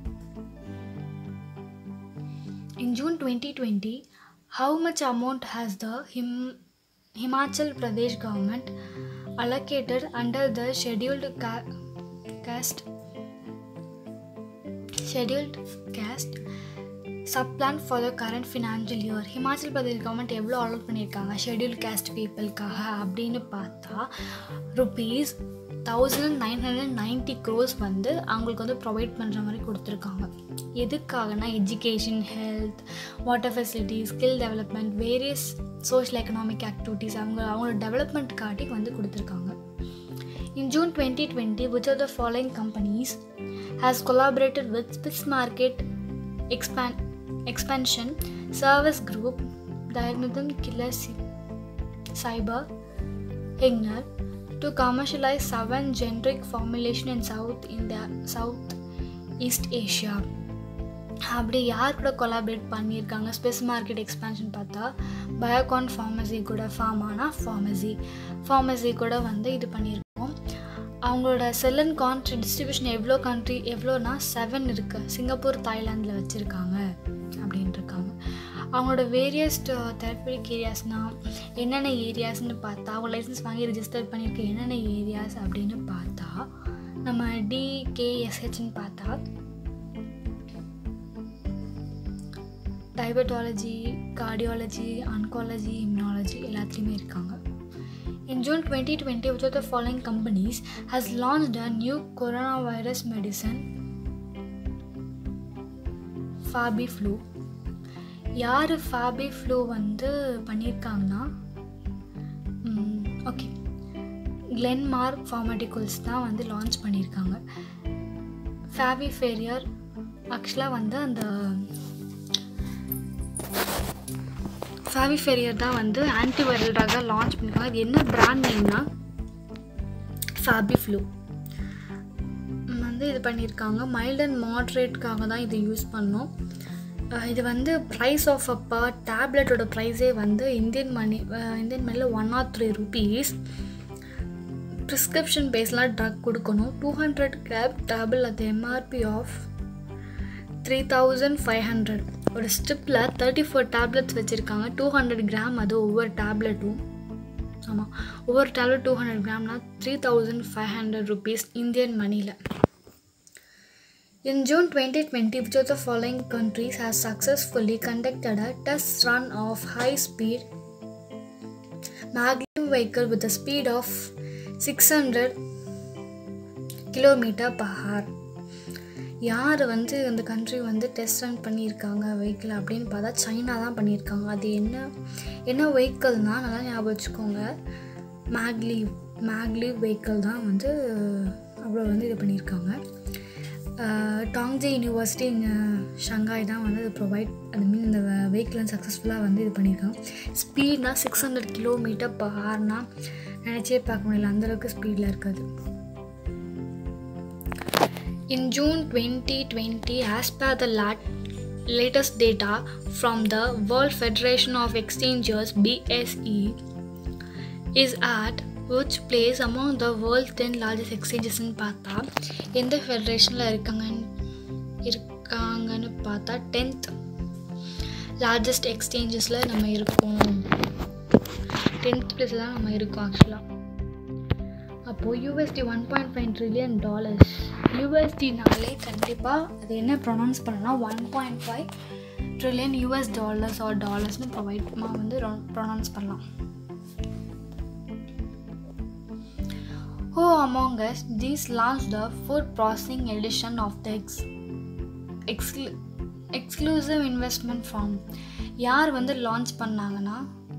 In June 2020, how much amount has the Him- Himachal Pradesh government allocated under the scheduled ca- caste scheduled caste subplan for the current financial year Himachal Pradesh government எவ்வளோ அலோட் பண்ணியிருக்காங்க ஷெட்யூல் கேஸ்ட் பீப்புளுக்காக அப்படின்னு பார்த்தா rupees thousand nine hundred ninety crores வந்து அவங்களுக்கு வந்து ப்ரொவைட் பண்ணுற மாதிரி கொடுத்துருக்காங்க எதுக்காகனா education health water facility skill development various social economic activities அவங்க அவங்களோட டெவலப்மெண்ட்காட்டி வந்து கொடுத்துருக்காங்க In June 2020, which of the following companies has collaborated with Swiss Market Expan- Expansion Service Group, Diagnosm Killer Cyber, Higner, to commercialize seven generic formulation in South India, South East Asia? அப்படி யார் கூட கொலாபரேட் பண்ணியிருக்காங்க ஸ்பெஸ் மார்க்கெட் எக்ஸ்பேன்ஷன் பார்த்தா பயோகான் ஃபார்மசி கூட ஃபார்மானா ஃபார்மசி ஃபார்மசி கூட வந்து இது பண்ணியிருக்கோம் அவங்களோட செல் அண்ட் கான்ட்ரி டிஸ்ட்ரிபியூஷன் எவ்வளோ கண்ட்ரி எவ்வளோனா செவன் இருக்குது சிங்கப்பூர் தாய்லாந்தில் வச்சுருக்காங்க அப்படின்ட்டு இருக்காங்க அவங்களோட வேரியஸ் தெரப்பிக் ஏரியாஸ்னால் என்னென்ன ஏரியாஸ்னு பார்த்தா அவங்க லைசன்ஸ் வாங்கி ரிஜிஸ்டர் பண்ணியிருக்க என்னென்ன ஏரியாஸ் அப்படின்னு பார்த்தா நம்ம டிகேஎஸ்ஹெச்னு பார்த்தா டயபெட்டாலஜி கார்டியாலஜி ஆன்காலஜி இம்யூனாலஜி எல்லாத்துலேயுமே இருக்காங்க In June 2020, which of the following companies has launched a new coronavirus medicine, Fabiflu? யார் Fabiflu வந்து பண்ணியிருக்காங்கன்னா ஓகே கிளென்மார்க் ஃபார்மட்டிகல்ஸ் தான் வந்து லான்ச் பண்ணியிருக்காங்க ஃபேவிஃபேரியர் ஆக்சுவலாக வந்து அந்த ஃபேவிஃபெரியர் தான் வந்து ஆன்டிவைரல் ட்ரக்காக லான்ச் பண்ணியிருக்காங்க அது என்ன பிராண்ட் நேம்னா ஃபேபிஃப்ளூ வந்து இது பண்ணியிருக்காங்க மைல்ட் அண்ட் மாட்ரேட்காக தான் இது யூஸ் பண்ணோம் அஹ் இது வந்து ப்ரைஸ் ஆஃப் அ பர் டேப்லெட்டோட ப்ரைஸே வந்து இந்தியன் மணி இந்தியன் மணியில் one or three rupees prescription பேஸ்லாம் ட்ரக் கொடுக்கணும் two hundred gram table at MRP of three thousand five hundred ஒரு ஸ்ட்ரிப்பில் தேர்ட்டி ஃபோர் டேப்லெட்ஸ் வச்சுருக்காங்க டூ ஹண்ட்ரட் கிராம் அது ஒவ்வொரு டேப்லெட்டும் ஆமாம் ஒவ்வொரு டேப்லெட் டூ ஹண்ட்ரட் கிராம்னா three thousand five hundred rupees Indian மணியில் In June 2020, which of the following countries has successfully conducted a test run of high-speed maglev vehicle with a speed of 600 km per hour? யார் வந்து அந்த கண்ட்ரி வந்து டெஸ்ட் ரன் பண்ணியிருக்காங்க வெஹிக்கிள் அப்படின்னு பார்த்தா சைனா தான் பண்ணியிருக்காங்க அது என்ன என்ன வெஹிக்கிள்னால் நல்லா ஞாபகம் வச்சுக்கோங்க மேக்லீவ் மேக்லீவ் வெஹிக்கிள் தான் வந்து அவ்வளோ வந்து இது பண்ணியிருக்காங்க டாங்ஜி யூனிவர்சிட்டி இங்கே ஷங்காய் தான் வந்து அது ப்ரொவைட் அது மீன் இந்த வெஹிக்கிள் சக்ஸஸ்ஃபுல்லாக வந்து இது பண்ணியிருக்காங்க ஸ்பீட்னா சிக்ஸ் ஹண்ட்ரட் கிலோமீட்டர் பர் ஹார்னா நினச்சே பார்க்க முடியல அந்தளவுக்கு ஸ்பீடில் இருக்குது In June 2020, as per the lat- latest data from the World Federation of Exchanges BSE, is at which place among the world's 10 largest exchanges ன்னு பார்த்தா எந்த ஃபெடரேஷனில் இருக்காங்கன்னு இருக்காங்கன்னு பார்த்தா டென்த் லார்ஜஸ்ட் எக்ஸ்சேஞ்சஸில் நம்ம இருக்கோம் டென்த் பிளேஸில் தான் நம்ம இருக்கோம் ஆக்சுவலாக அப்போது USD one point five trillion dollars யூஎஸ்டினாலே கண்டிப்பாக அது என்ன ப்ரொனவுன்ஸ் பண்ணனா one point five trillion US dollars or டாலர்ஸ்னு ப்ரொவைட் வந்து ப்ரொனவுன்ஸ் பண்ணலாம் Who among us these launched the food processing edition of the ex- exclu- exclusive investment firm யார் வந்து லான்ச் பண்ணாங்கன்னா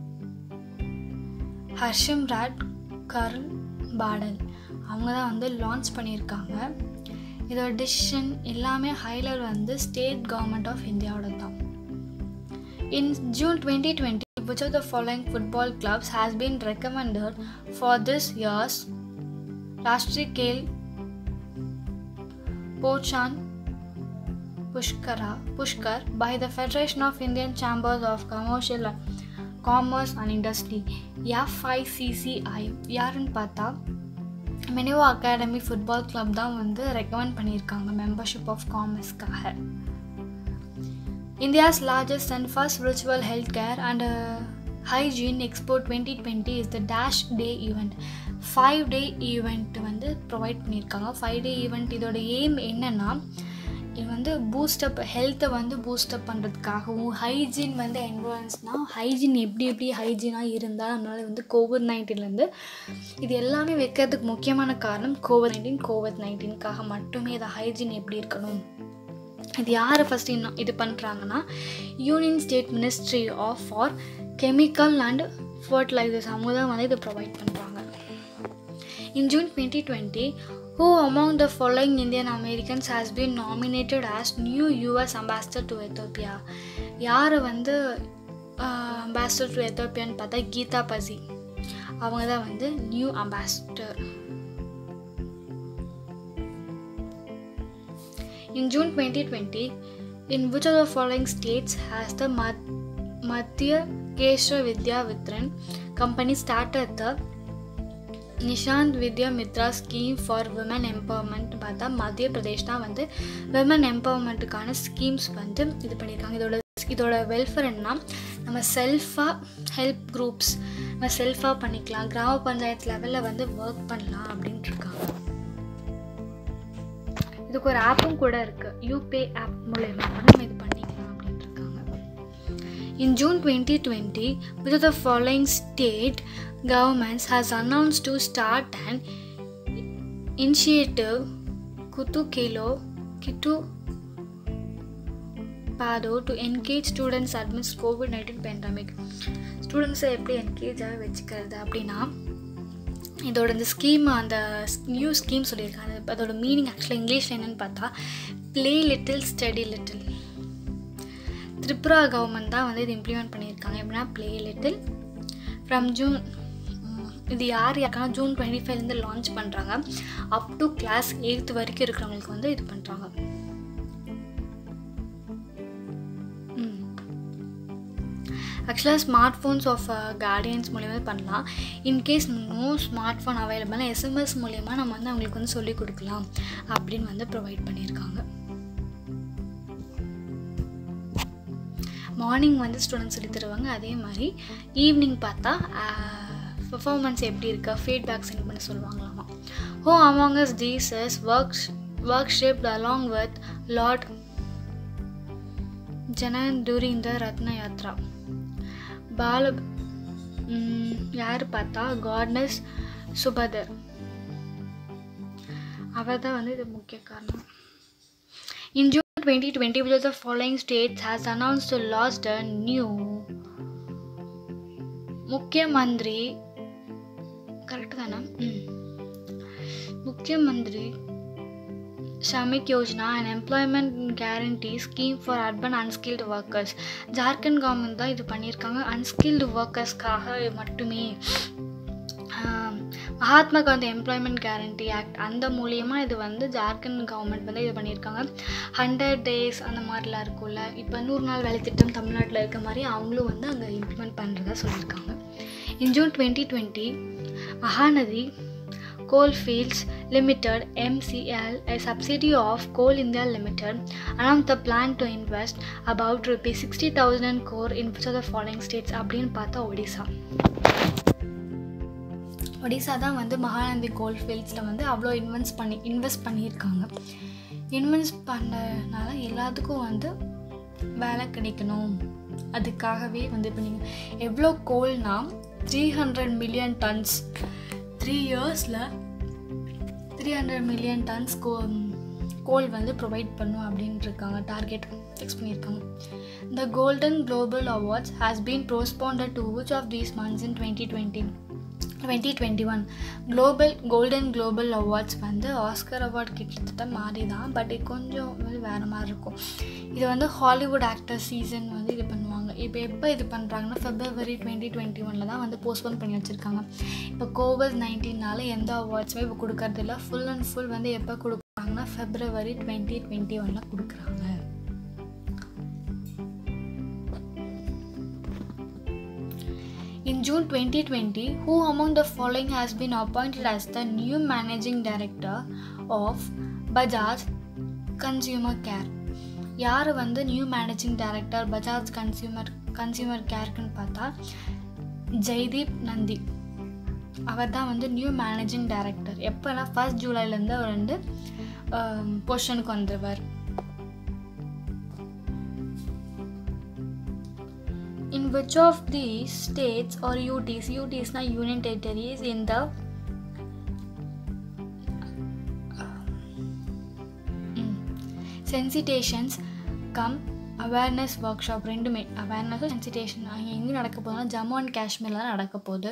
ஹர்ஷம் ராட் கர்ல் பாடல் அவங்க தான் வந்து லான்ச் பண்ணியிருக்காங்க இதோட டிசிஷன் எல்லாமே ஹைலர் வந்து ஸ்டேட் கவர்மெண்ட் ஆஃப் இந்தியாவோட தான் In June 2020, which of the following football clubs has been recommended for this year's Rashtriya Khel Pochan Pushkara Pushkar by the Federation of Indian Chambers of Commercial Commerce and Industry FICCI யாருன்னு பார்த்தா மெனிவா அகாடமி ஃபுட்பால் கிளப் தான் வந்து ரெக்கமெண்ட் பண்ணியிருக்காங்க மெம்பர்ஷிப் ஆஃப் காமர்ஸ்க்காக India's largest and first virtual healthcare and uh, hygiene expo 2020 is the dash day event five day event வந்து ப்ரொவைட் பண்ணியிருக்காங்க ஃபைவ் டே ஈவெண்ட் இதோட எய்ம் என்னென்னா இது வந்து பூஸ்டப் ஹெல்த்தை வந்து பூஸ்டப் பண்ணுறதுக்காகவும் ஹைஜீன் வந்து என்வரன்ஸ்னால் ஹைஜீன் எப்படி எப்படி ஹைஜீனாக இருந்தால் நம்மளால் வந்து கோவிட் நைன்டீன்லேருந்து இது எல்லாமே வைக்கிறதுக்கு முக்கியமான காரணம் கோவிட் நைன்டீன் கோவிட் நைன்டீனுக்காக மட்டுமே இது ஹைஜீன் எப்படி இருக்கணும் இது யார் ஃபஸ்ட் இன்னும் இது பண்ணுறாங்கன்னா union state ministry of for chemical and fertilisers அவங்க தான் வந்து இதை ப்ரொவைட் பண்ணுறாங்க In June 2020, who among the following Indian Americans has been nominated as new US ambassador to Ethiopia? யார் வந்து அம்பாசிடர் டு எத்தோப்பியான்னு பார்த்தா கீதா பசி அவங்க தான் வந்து new ambassador In June 2020, in which of the following states has the Mad- Madhya Keshra Vidya Vitran company started the Nishant Vidya Mitra scheme for women empowerment பார்த்தா மத்திய பிரதேஷ் தான் வந்து விமன் எம்பவர்மெண்ட்டுக்கான ஸ்கீம்ஸ் வந்து இது பண்ணியிருக்காங்க இதோட இதோட வெல்ஃபேர் என்ன நம்ம செல்ஃபாக ஹெல்ப் குரூப்ஸ் நம்ம செல்ஃபாக பண்ணிக்கலாம் கிராம பஞ்சாயத்து லெவலில் வந்து ஒர்க் பண்ணலாம் அப்படின்ட்டு இருக்காங்க இதுக்கு ஒரு ஆப்பும் கூட இருக்குது யூபே ஆப் மூலயமா கூட நம்ம இது பண்ணிக்கலாம் அப்படின்ட்டு இருக்காங்க In June 2020, which of the following state governments has announced to start an initiative Kutu Kelo Kitu Pado to engage students amidst COVID-19 pandemic. ஸ்டூடெண்ட்ஸை எப்படி என்கேஜாக வச்சுக்கிறது அப்படின்னா இதோட இந்த ஸ்கீம் அந்த நியூ ஸ்கீம் சொல்லியிருக்காங்க அதோட மீனிங் ஆக்சுவலாக இங்கிலீஷில் என்னென்னு பார்த்தா play little study little Tripura government தான் வந்து இது இம்ப்ளிமெண்ட் பண்ணியிருக்காங்க எப்படின்னா ப்ளே லிட்டில் ஃப்ரம் ஜூன் இது யார் யாருக்கான ஜூன் டுவெண்ட்டி ஃபைவ்லேருந்து லான்ச் பண்ணுறாங்க அப் டு கிளாஸ் எயித்து வரைக்கும் இருக்கிறவங்களுக்கு வந்து இது பண்ணுறாங்க ஆக்சுவலாக ஸ்மார்ட் ஃபோன்ஸ் ஆஃப் கார்டியன்ஸ் மூலியமாக பண்ணலாம் இன்கேஸ் நோ ஸ்மார்ட் ஃபோன் அவைலபிள்னா எஸ்எம்எஸ் மூலியமாக நம்ம வந்து அவங்களுக்கு வந்து சொல்லிக் கொடுக்கலாம் அப்படின்னு வந்து ப்ரொவைட் பண்ணியிருக்காங்க மார்னிங் வந்து ஸ்டூடெண்ட்ஸ் சொல்லி தருவாங்க அதே மாதிரி ஈவினிங் பார்த்தா பெர்ஃபார்மன்ஸ் எப்படி இருக்கா ஃபீட்பேக் சென்ட் பண்ண சொல்லுவாங்களாமா who among as these is work work shift along with lord Jagannath during the Rath Yatra பால யார் பார்த்தா காட்னஸ் சுபதர் அவர் தான் வந்து இது முக்கிய காரணம் In June 2020, which of the following states has announced to launch a new Mukhyamantri correct தானே Mukhyamantri Shramik Yojana and employment guarantee scheme for urban unskilled workers Jharkhand government தான் இது பண்ணியிருக்காங்க அன்ஸ்கில்டு ஒர்க்கர்ஸ்க்காக மட்டுமே Mahatma Gandhi employment guarantee act அந்த மூலியமாக இது வந்து ஜார்க்கண்ட் கவர்மெண்ட் வந்து இது பண்ணியிருக்காங்க ஹண்ட்ரட் டேஸ் அந்த மாதிரிலாம் இருக்கும்ல இப்போ நூறு நாள் வேலை திட்டம் தமிழ்நாட்டில் இருக்க மாதிரி அவங்களும் வந்து அங்கே இம்ப்ளிமெண்ட் பண்ணுறதா சொல்லியிருக்காங்க in June twenty twenty Mahanadi Coalfields Limited MCL, a subsidiary of Coal India Limited, announced the plan to invest about rupees 60,000 crore in which of the following states அப்படின்னு பார்த்தா ஒடிசா ஒடிசா தான் வந்து மகாநந்தி கோல்ஃபீல்ட்ஸில் வந்து அவ்வளோ இன்வெஸ்ட் பண்ணி இன்வெஸ்ட் பண்ணியிருக்காங்க இன்வெஸ்ட் பண்ணனால எல்லாத்துக்கும் வந்து வேலை கிடைக்கணும் அதுக்காகவே வந்து இப்போ நீங்கள் எவ்வளோ கோல்னா three hundred million tons three இயர்ஸில் த்ரீ ஹண்ட்ரட் மில்லியன் டன்ஸ் கோ கோல் வந்து ப்ரொவைட் பண்ணும் அப்படின்ட்டு இருக்காங்க டார்கெட் ஃபிக்ஸ் பண்ணியிருக்காங்க the golden global awards has been postponed to which of these months in twenty twenty twenty twenty one global golden global awards வந்து ஆஸ்கர் அவார்ட் கிட்டத்தட்ட மாறி தான் பட் இது கொஞ்சம் வந்து வேறு மாதிரி இருக்கும் இது வந்து ஹாலிவுட் ஆக்டர் சீசன் வந்து இது பண்ணுவாங்க இப்போ எப்போ இது பண்ணுறாங்கன்னா ஃபெப்ரவரி டுவெண்ட்டி டுவெண்ட்டி ஒனில் தான் வந்து போஸ்ட்போன் பண்ணி வச்சுருக்காங்க இப்போ கோவிட் நைன்டீனால எந்த அவார்ட்ஸுமே இப்போ கொடுக்கறதில்ல ஃபுல் அண்ட் ஃபுல் வந்து எப்போ கொடுக்குறாங்கன்னா ஃபெப்ரவரி டுவெண்ட்டி டுவெண்ட்டி ஒனில் கொடுக்குறாங்க In June 2020, who among the following has been appointed as the new managing director of Bajaj Consumer Care? யார் வந்து new managing director Bajaj consumer consumer கேருக்குன்னு பார்த்தா ஜெய்தீப் நந்தி அவர் தான் வந்து நியூ மேனேஜிங் டைரக்டர் எப்போனா ஃபர்ஸ்ட் ஜூலைலேருந்து அவர் வந்து பொசிஷனுக்கு வந்துடுவார் in which of these states or UTs, UTs na union territories in the sensitisations cum awareness workshop ரெண்டுமே அவேர்னஸும் சென்சிட்டேஷன் அங்கே எங்கே நடக்க போகுதுன்னா ஜம்மு அண்ட் காஷ்மீரில் தான் நடக்க போகுது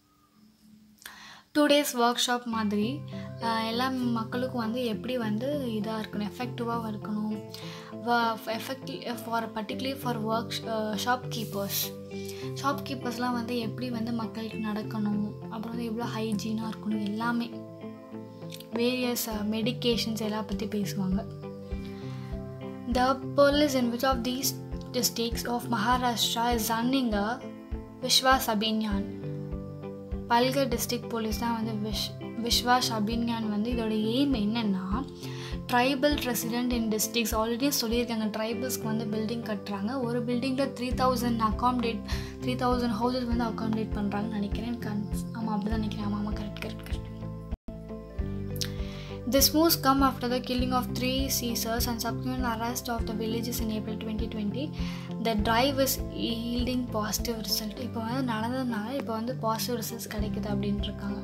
டூ டேஸ் ஒர்க் ஷாப் மாதிரி எல்லா மக்களுக்கும் வந்து எப்படி வந்து இதாக இருக்கணும் எஃபெக்டிவாக இருக்கணும் effective for particularly for work shopkeepers ஷாப் கீப்பர்ஸ்லாம் வந்து எப்படி வந்து மக்களுக்கு நடக்கணும் அப்புறம் வந்து எவ்வளோ ஹைஜீனாக இருக்கணும் எல்லாமே வேரியஸ் மெடிக்கேஷன்ஸ் எல்லாம் பற்றி பேசுவாங்க the police in which of these districts of Maharashtra is running a Vishwas Abhiyan Palghar district police தான் வந்து விஷ் விஸ்வாஸ் அபின்யான் வந்து இதோட எய்ம் என்னென்னா tribal resident in districts already சொல்லியிருக்காங்க ட்ரைபல்ஸ்க்கு வந்து பில்டிங் கட்டுறாங்க ஒரு பில்டிங்கில் three thousand accommodate three thousand houses வந்து அகாமடேட் பண்ணுறாங்கன்னு நினைக்கிறேன் கன் ஆமாம் அப்படி தான் நினைக்கிறேன் ஆமாம் ஆமாம் correct correct correct This moves come after the killing of three Caesars and subsequent arrest of the villages in April 2020. The drive is yielding positive result. இப்போ வந்து நடந்ததுனால இப்போ வந்து பாசிட்டிவ் ரிசல்ட்ஸ் கிடைக்குது அப்படின்ட்டு இருக்காங்க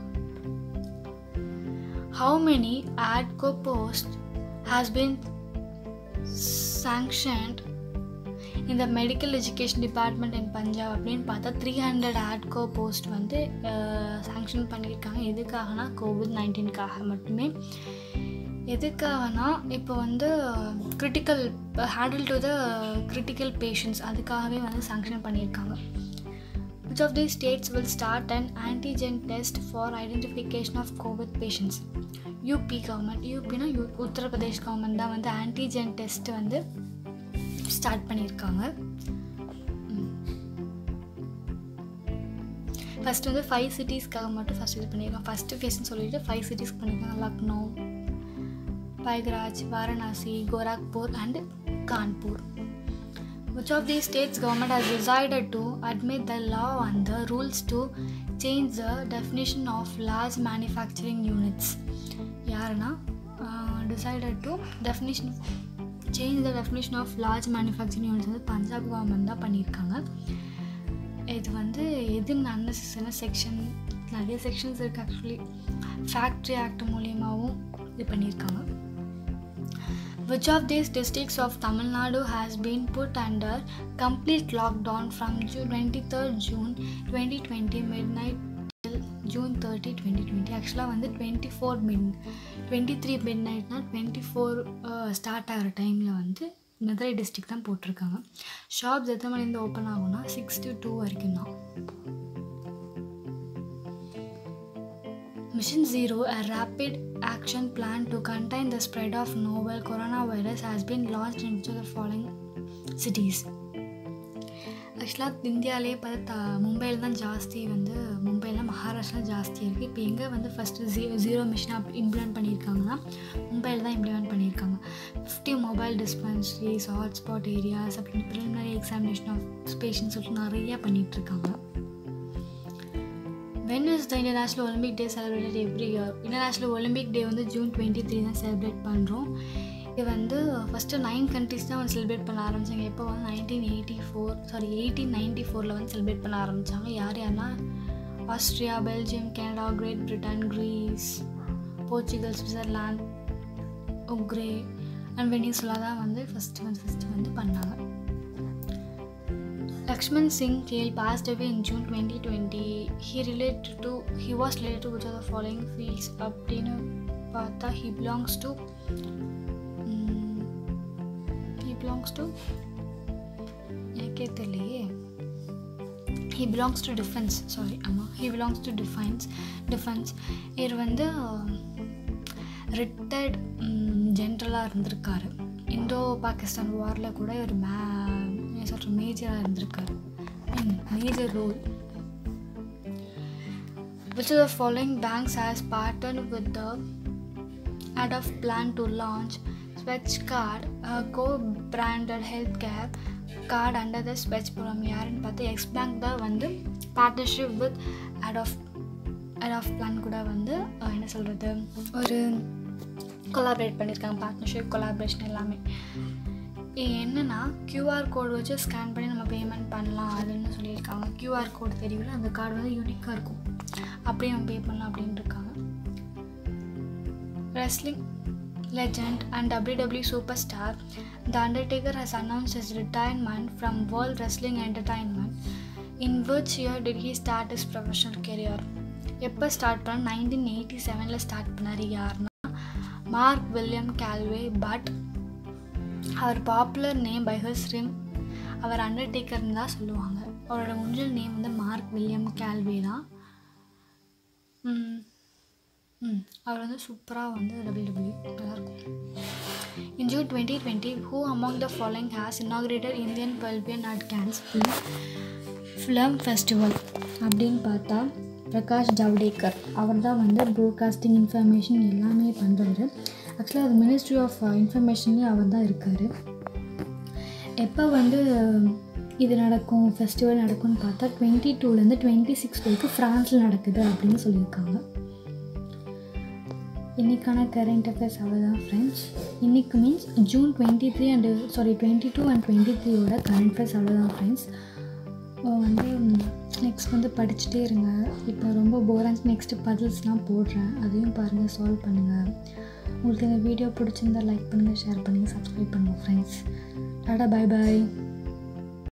How many ADCO posts has been sanctioned in the medical education department in Punjab அப்படின்னு பார்த்தா த்ரீ ஹண்ட்ரட் ஆட்கோ போஸ்ட் வந்து சாங்ஷன் பண்ணியிருக்காங்க எதுக்காகனா கோவிட் நைன்டீன்காக மட்டுமே எதுக்காகனா இப்போ வந்து critical handle to the critical patients அதுக்காகவே வந்து சாங்ஷன் பண்ணியிருக்காங்க Which of these states will start an antigen test for identification of COVID patients? UP government யூபினா யூ உத்தரப்பிரதேஷ் கவர்மெண்ட் தான் வந்து ஆன்டிஜென் டெஸ்ட் வந்து ஸ்டார்ட் பண்ணியிருக்காங்க ஃபஸ்ட் வந்து ஃபைவ் சிட்டிஸ்க்காக மட்டும் ஃபஸ்ட் இது பண்ணியிருக்காங்க ஃபஸ்ட்டு ஃபேஸ்னு சொல்லிட்டு ஃபைவ் சிட்டிஸ் பண்ணியிருக்காங்க Lucknow Prayagraj Varanasi Gorakhpur and Kanpur Which of these states government has decided to admit the law and the rules to change the definition of large manufacturing units? யாருன்னா decided to definition change the definition of large manufacturing units வந்து பஞ்சாப் கவர்மெண்ட் தான் பண்ணியிருக்காங்க இது வந்து எதுன்னு அன்னெசரியான செக்ஷன் நிறைய செக்ஷன்ஸ் இருக்குது ஆக்சுவலி ஃபேக்ட்ரி ஆக்ட் மூலியமாகவும் இது பண்ணியிருக்காங்க Which of these districts of Tamil Nadu has been put under complete lockdown from June 23rd June 2020 midnight till June 30 2020 ஆக்சுவலாக வந்து twenty four mid twenty three mid நைட்னா டுவெண்ட்டி ஃபோர் ஸ்டார்ட் ஆகிற டைமில் வந்து மதுரை டிஸ்ட்ரிக்ட் தான் போட்டிருக்காங்க ஷாப்ஸ் எத்தனை மணிலேருந்து ஓப்பன் ஆகும்னா சிக்ஸ் டு டூ வரைக்கும் தான் Mission Zero, a rapid action plan to contain the spread of novel coronavirus, has been launched in each of the following cities. ஆக்சுவலாக இந்தியாவிலே பார்த்தா மும்பையில் தான் ஜாஸ்தி வந்து மும்பையில் மகாராஷ்டிரா ஜாஸ்தி இருக்குது இப்போ எங்கே வந்து first zero zero mission up implement பண்ணியிருக்காங்கன்னா மும்பையில் தான் இம்ப்ளிமெண்ட் பண்ணியிருக்காங்க fifty mobile dispensaries hotspot areas அப்படின்னு ப்ரிலிமினரி எக்ஸாமினேஷன் ஆஃப் பேஷன்ஸ் சொல்லிட்டு நிறையா பண்ணிகிட்ருக்காங்க when is the international Olympic day celebrated every year international Olympic day வந்து ஜூன் டுவெண்ட்டி த்ரீ தான் செலிப்ரேட் பண்ணுறோம் இது வந்து ஃபஸ்ட்டு நைன் கண்ட்ரிஸ் தான் வந்து செலிப்ரேட் பண்ண ஆரம்பித்தாங்க எப்போ வந்து nineteen eighty four sorry eighteen ninety ஃபோரில் வந்து செலிப்ரேட் பண்ண ஆரம்பித்தாங்க யார் யாருன்னா Austria Belgium Canada Great Britain Greece Portugal Switzerland Ukraine and Venezuela தான் வந்து ஃபஸ்ட்டு வந்து ஃபஸ்ட்டு வந்து பண்ணாங்க Lakshman Singh Kale passed away in June 2020. He related to he was related to which of the following fields? Abdinu Pata. He belongs to. mm, he belongs to. எனக்கே தெரியலையே he belongs to defence sorry ஆமாம் he belongs to defence defence இவர் வந்து ரிட்டையர்ட் ஜென்ரலாக இருந்திருக்காரு இந்தோ பாகிஸ்தான் வாரில் கூட இவர் மே என்ன சொல்கிற மேஜராக இருந்திருக்காரு major role which of the following banks has partnered with the ad of plan to launch Switch Card, a co-branded healthcare card under the Switch program யாருன்னு பார்த்து எக்ஸ் பேங்க் தான் வந்து partnership with ad of ad of plan கூட வந்து அஹ், என்ன சொல்கிறது ஒரு கொலாபரேட் பண்ணியிருக்காங்க பார்ட்னர்ஷிப் கொலாபரேஷன் எல்லாமே இ- என்னன்னா கியூஆர் கோடு வச்சு ஸ்கேன் பண்ணி நம்ம பேமெண்ட் பண்ணலாம் அதுன்னு சொல்லியிருக்காங்க கியூஆர் கோடு தெரியல அந்த கார்டு வந்து யூனிக்காக இருக்கும் அப்படியே நம்ம பே பண்ணலாம் அப்படின்னு இருக்காங்க wrestling legend and WWE superstar, The Undertaker has announced his retirement from World Wrestling Entertainment. In which year did he start his professional career? எப்போ ஸ்டார்ட் பண்ண நைன்டீன் எயிட்டி செவனில் ஸ்டார்ட் பண்ணார் யாருன்னா மார்க் வில்லியம் கேல்வே பட் அவர் popular name by his ring அவர் அண்டர்டேக்கர்னு தான் சொல்லுவாங்க அவரோட ஒரிஜினல் நேம் வந்து மார்க் வில்லியம் கேல்வே தான் ம், ம், அவர் வந்து சூப்பராக வந்து டபிள்யூ டபிள்யூ நல்லாயிருக்கும் in June twenty twenty who among the following has inaugurated Indian pavilion at Cannes film film festival அப்படின்னு பார்த்தா பிரகாஷ் ஜவ்டேக்கர் அவர் தான் வந்து ப்ரோட்காஸ்டிங் இன்ஃபர்மேஷன் எல்லாமே பண்ணுறவர் ஆக்சுவலாக அது மினிஸ்ட்ரி ஆஃப் இன்ஃபர்மேஷன்லேயும் அவர் தான் இருக்கார் எப்போ வந்து இது நடக்கும் ஃபெஸ்டிவல் நடக்கும்னு பார்த்தா டுவெண்ட்டி டூலேருந்து டுவெண்ட்டி சிக்ஸ் வரைக்கும் ஃப்ரான்ஸில் நடக்குது அப்படின்னு சொல்லியிருக்காங்க இன்றைக்கான கரண்ட் அஃபேர்ஸ் அவ்வளோதான் ஃப்ரெண்ட்ஸ் இன்றைக்கு means June twenty three and sorry twenty two and twenty த்ரீயோட கரண்ட் அஃபேர்ஸ் அவ்வளோதான் ஃப்ரெண்ட்ஸ் வந்து நெக்ஸ்ட் வந்து படிச்சுட்டே இருங்க இப்போ ரொம்ப போரான்ஸ் நெக்ஸ்ட்டு பசில்ஸ்லாம் போடுறேன் அதையும் பாருங்கள் சால்வ் பண்ணுங்கள் உங்களுக்கு இந்த வீடியோ பிடிச்சிருந்தா லைக் பண்ணுங்கள் ஷேர் பண்ணுங்கள் சப்ஸ்கிரைப் பண்ணுங்கள் ஃப்ரெண்ட்ஸ் டாடா பை பாய்